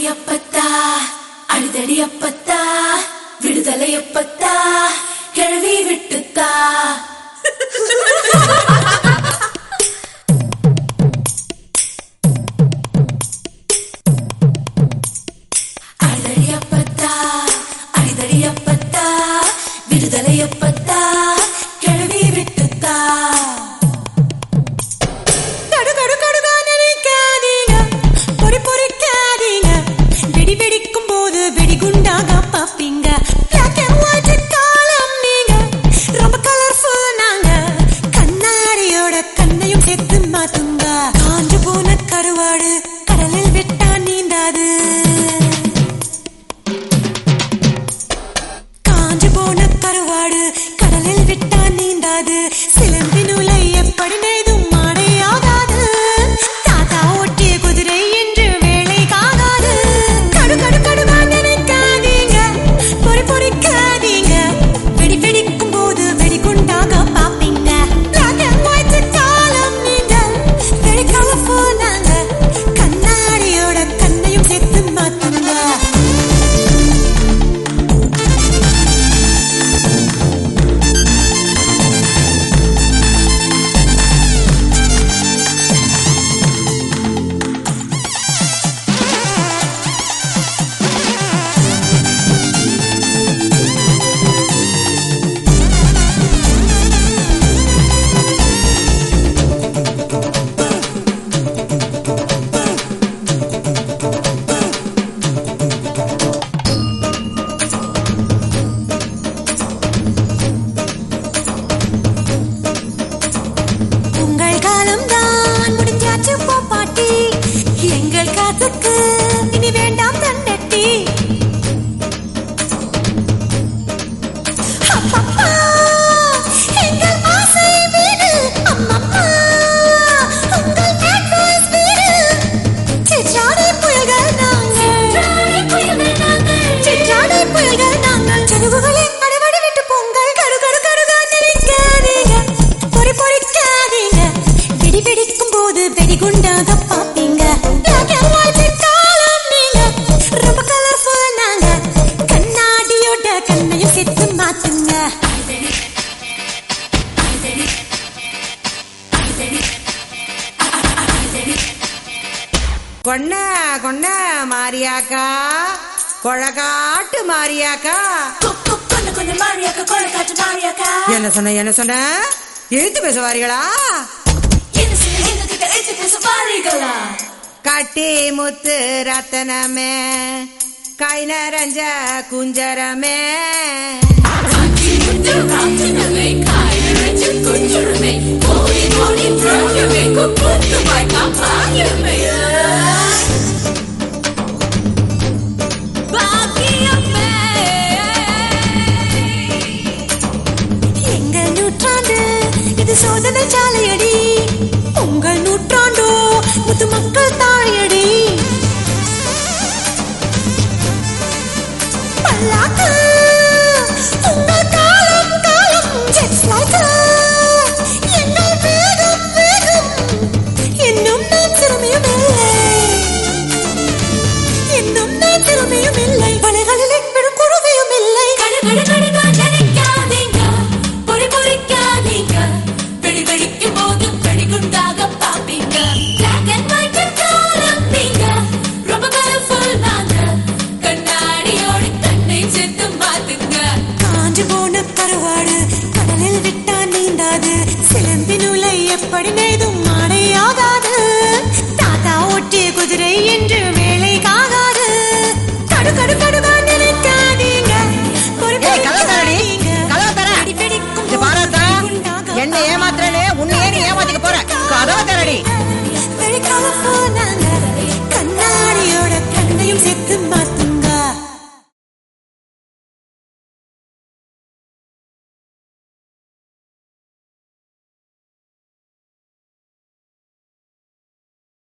அப்பத்தா அடிதடி அப்பத்தா விடுதலை அப்பத்தா கிழவி விட்டுத்தா அடிதடி அப்பத்தா அடிதடி அப்பத்தா விடுதலை அப்பத்தா கிழவி விட்டுத்தா கடு கடு கடுகா நினைக்காதீங்க பொறி பொறிக்காதீங்க வெடி வெடிக்கும் போது வெடிகுண்டாக பாப்பீங்க Black and white காலம் நீங்க ரொம்ப கலர்ஃபுல் நாங்க கண்ணாடியோட கண்ணையும் சேர்த்து மாத்துங்க காஞ்சு போன கருவாடு கடலில் விட்டா நீந்தாது காஞ்சு போன கருவாடு கடலில் விட்டா நீந்தாது சிலம்பி நூலை எப்படி நெய்தும் மாடையாகாது தாத்தா ஒட்டிய குதிரை என்று வேலை காகாது கடு கடு கடுவா நினைக்காதீங்க பொறி பொறிக்காதீங்க வெடி வெடிக்கும் போது வெடிகுண்டாக பாப்பீங்க Black and white காலம் நீங்க very colourful நாங்க கண்ணாடியோட கண்ணையும் சேர்த்து மாத்துங்க உங்கள் காலம் தான் முடிஞ்சாச்சு போ பாட்டி எங்கள் காத்துக்கு இனி வேண்டாம் தண்டட்டி அப்பப்பா, எங்கள் ஆசை வீடு. அம்மம்மா, உங்கள் bad boys வீடு. சிற்றாடை புயல்கள் நாங்கள். சிற்றாடை புயல்கள் நாங்கள். செருவுகளை அடிவடி விட்டு பொங்கல் கரு கரு கருகா நினைக்காதீங்க பொறி பொறிக்காதீங்க வெடி வெடிக்கும் போது வெடிகுண்டாக பாப்பீங்க Black and white காலம் நீங்க ரொம்ப கலர்ஃபுல் நாங்க கண்ணாடியோட கண்ணையும் சேர்த்து மாத்துங்க கொன்ன கொன்ன மாரியாக்கா கொழகாட்டு மாரியாக்கா கொக்கு கொன்னு கொன்னு மாரியாக்கா கொலை காட்டு மாரியாக்கா என்ன சொன்ன என்ன சொன்ன எழுத்து பேச வாரீங்களா என்ன செய்ய எங்க கிட்ட எடுத்து பேச பாருங்களா கட்டி முத்து ரத்தனமே கை நரஞ்ச குஞ்சரமே எங்கள் நூற்றாண்டு இது சோதனை சாலையடி உங்கள் நூற்றாண்டோ முத்து மக்கள் தாழையடி பல்லாக்கு உங்கள் காலம் காலம் ஜெட்ஸ் லைக் எங்கள் வேகம் வேகம் இன்னும் நாம் சிறுமியும் இல்லை இன்னும் நான் திறமையும் இல்லை வலைகளில் விடும் குழுவையும் இல்லை கடு கடு கடுகா நினைக்காதீங்க பொறி பொறிக்காதீங்க வெடி வெடிக்கும் போது வெடிகுண்டாக பாப்பீங்க Black and white காலம் நீங்க ரொம்ப colourful நாங்க கண்ணாடியோட கண்ணை சேர்த்து மாத்துங்க காஞ்சு போன கருவாடு கடலில் விட்டா நீந்தாது சிலம்பி நூலை எப்படி நெய்தும் மாடையாகாது தாத்தா ஒட்டிய குதிரை என்று வேலை